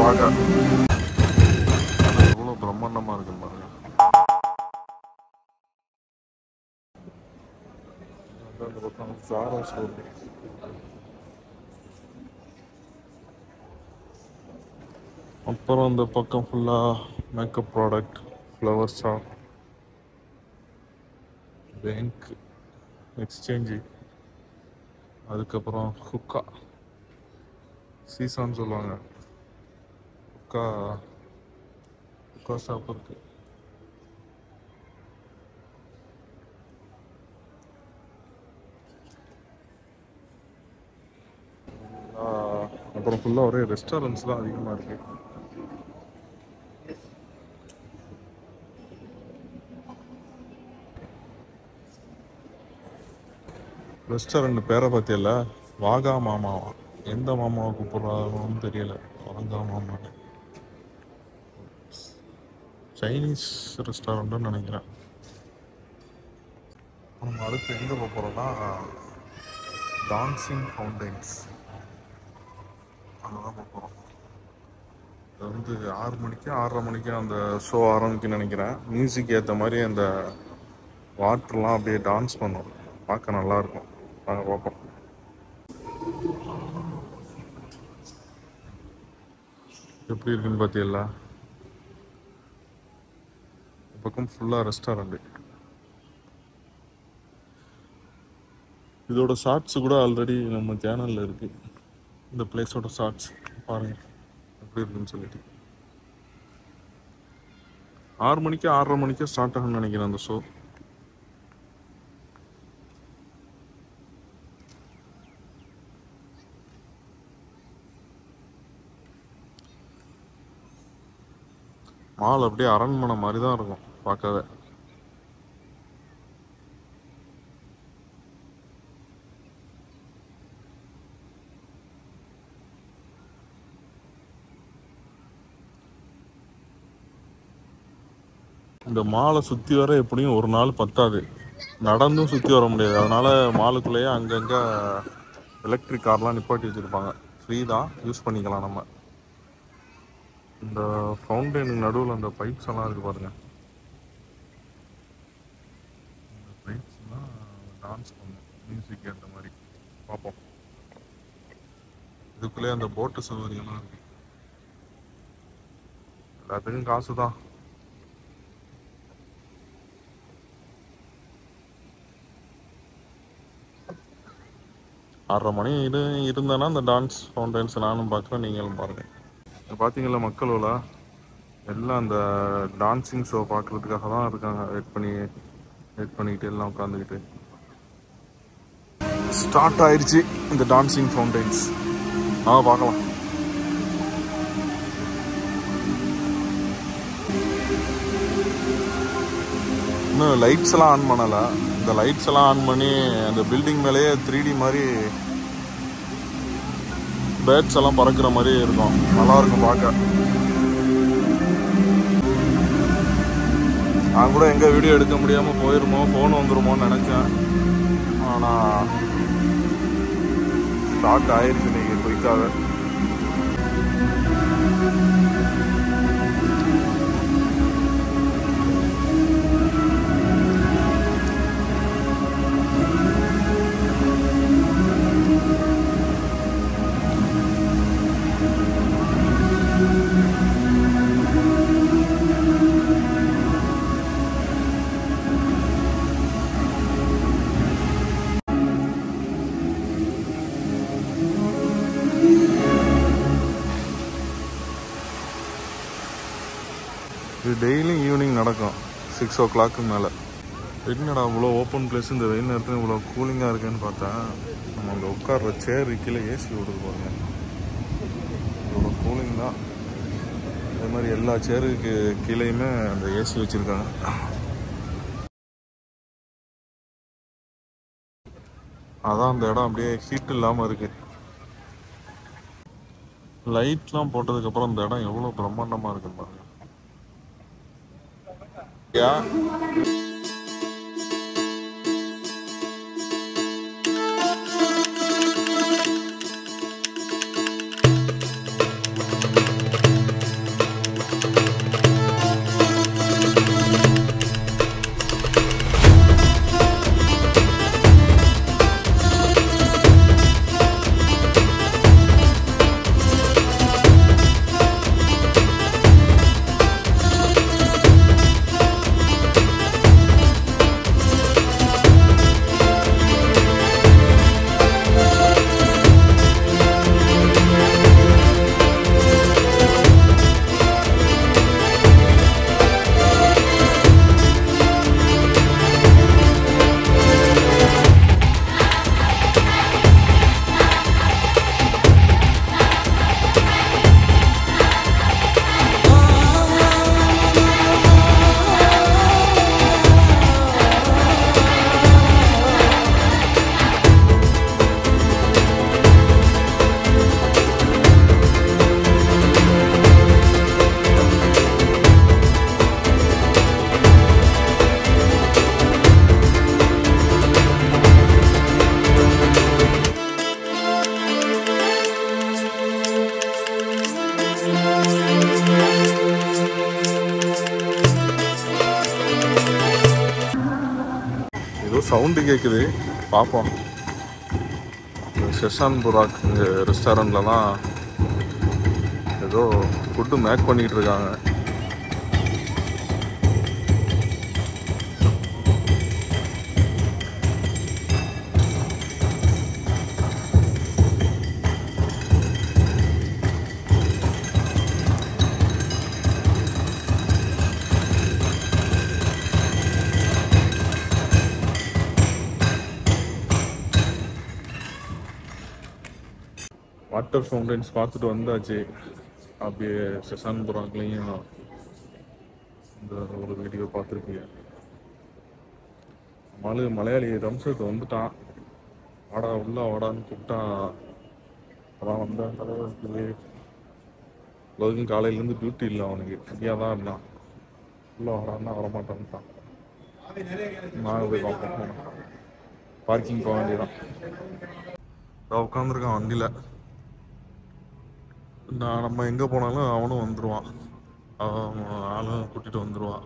பார்க்க எவ்வளோ பிரம்மாண்டமாக இருக்கு பாருங்க அந்த பக்கம் சாரா ஸ்டோர் அப்புறம் இந்த பக்கம் ஃபுல்லாக makeup product flower shop bank exchange அதுக்கப்புறம் ஹுக்கா சீசான்னு சொல்லுவாங்க ஹுக்கா ஹுக்கா ஷாப் இருக்கு ஆஹ், அப்புறம் ஃபுல்லாக ஒரே ரெஸ்டாரண்ட்ஸ் தான் அதிகமாக இருக்கு ரெஸ்டாரண்ட் பேரை பார்த்தியல்ல வாகா மாமாவா எந்த மாமாவை கூப்பிட்றாங்கன்னு தெரியல வாகா மாமான்னு சைனீஸ் ரெஸ்டாரண்ட்னு நினைக்கிறேன் நம்ம அடுத்து எங்கே போக போகிறோம்னா டான்சிங் ஃபவுண்டைன்ஸ் அங்கே தான் போக போகிறோம் இது வந்து ஆறு மணிக்கு ஆறரை மணிக்கு அந்த ஷோ ஆரம்பிக்குன்னு நினைக்கிறேன் மியூசிக் ஏற்ற மாதிரி அந்த வாட்டர்லாம் அப்படியே டான்ஸ் பண்ணும் பார்க்க நல்லா இருக்கும் நாங்கள் பார்ப்போம் எப்படி இருக்குன்னு பார்த்தீங்களா இந்த பக்கம் ஃபுல்லாக ரெஸ்டாரண்ட் இதோட ஷார்ட்ஸ் கூட ஆல்ரெடி நம்ம சேனலில் இருக்கு இந்த பிளேஸோட ஷார்ட்ஸ் பாருங்க எப்படி இருக்குன்னு சொல்லிட்டு ஆறு மணிக்கு ஆறரை மணிக்கு ஸ்டார்ட் ஆகும்னு நினைக்கிறேன் அந்த ஷோ மால் அப்படியே அரண்மனை மாதிரி தான் இருக்கும் பார்க்கவே இந்த மாலை சுற்றி வர எப்படியும் ஒரு நாள் பத்தாது நடந்தும் சுற்றி வர முடியாது அதனால மாலுக்குள்ளேயே அங்கங்கே எலக்ட்ரிக் கார்லாம் நிப்பாட்டி வச்சுருப்பாங்க ஃப்ரீ தான் யூஸ் பண்ணிக்கலாம் நம்ம இந்த ஃபவுண்டைனுக்கு நடுவில் அந்த பைப்ஸ் எல்லாம் இருக்கு பாருங்க இந்த பைப்ஸ்லாம் டான்ஸ் பண்ணும் மியூசிக் ஏற்ற மாதிரி பார்ப்போம் இதுக்குள்ளே அந்த போட்டு சௌகரியம்லாம் இருக்கு எல்லாத்துக்கும் காசு தான் ஆறரை மணி இரு இருந்தேன்னா அந்த டான்ஸ் ஃபவுண்டைன்ஸ் நானும் பார்க்குறேன் நீங்களும் பாருங்கள் இங்க பார்த்தீங்களா மக்களோல எல்லாம் அந்த டான்சிங் ஷோ பார்க்கறதுக்காக தான் இருக்காங்க வெயிட் பண்ணி வெயிட் பண்ணிக்கிட்டு எல்லாம் உட்காந்துக்கிட்டு ஸ்டார்ட் ஆயிடுச்சு இந்த டான்சிங் ஃபவுண்டைன்ஸ் ஆ பார்க்கலாம் இன்னும் லைட்ஸ் எல்லாம் ஆன் பண்ணல இந்த லைட்ஸ் எல்லாம் ஆன் பண்ணி அந்த பில்டிங் மேலேயே த்ரீ டி மாதிரி பேர்ட்ஸ் எல்லாம் பறக்கிற மாதிரி இருக்கும் நல்லா இருக்கும் பார்க்க நான் கூட எங்க வீடியோ எடுக்க முடியாம போயிருமோ ஃபோன் வந்துருமோன்னு நினைச்சேன் ஆனா ஸ்டார்ட் ஆயிருச்சு இன்னைக்கு குயிக்காக இது டெய்லி ஈவினிங் நடக்கும் சிக்ஸ் ஓ கிளாக்கு மேலே என்னடா இவ்வளோ ஓப்பன் பிளேஸ் இந்த வெயில் நேரத்தில் இவ்வளோ கூலிங்காக இருக்குன்னு பார்த்தா நம்ம அந்த உட்கார்ற சேர் கீழே ஏசி ஓடுது பாருங்க இவ்வளோ கூலிங் தான் அதே மாதிரி எல்லா சேருக்கு கீழேயுமே அந்த ஏசி வச்சுருக்காங்க அதான் அந்த இடம் அப்படியே ஹீட் இல்லாமல் இருக்கு லைட்லாம் போட்டதுக்கப்புறம் இந்த இடம் எவ்வளோ பிரம்மாண்டமாக இருக்கு பாருங்க யா சவுண்டு கேட்குது பார்ப்போம் இந்த ஷெஷான் புராக் இங்கே ரெஸ்டாரண்ட்டில் தான் ஏதோ ஃபுட்டு மேக் பண்ணிகிட்டு இருக்காங்க வாட்டர் ஃபவுண்டன்ஸ் பார்த்துட்டு வந்தாச்சு அப்படியே செசான் புறாக்லையும் இந்த ஒரு வீடியோ பார்த்துருப்பீங்க மலை மலையாளி ரம்சத் வந்துட்டான் வாடா உள்ள வாடான்னு கூப்பிட்டான் அதான் வந்தான் தலைவருக்கு உலகம் காலையிலேருந்து டியூட்டி இல்லை அவனுக்கு ஃப்ரீயாக தான் இருந்தான் உள்ள வரான்னா வரமாட்டான்ட்டான் நான் போய் பார்ப்போம் பார்க்கிங் போக வேண்டியதான் உட்காந்துருக்கான் வண்டியில் நான் நம்ம எங்கே போனாலும் அவனும் வந்துடுவான் அவன் ஆளும் கூட்டிகிட்டு வந்துடுவான்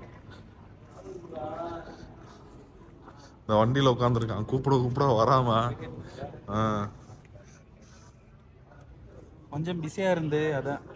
இந்த வண்டியில் உட்காந்துருக்கான் கூப்பிட கூப்பிட வராம ஆ கொஞ்சம் பிஸியாக இருந்து அதான்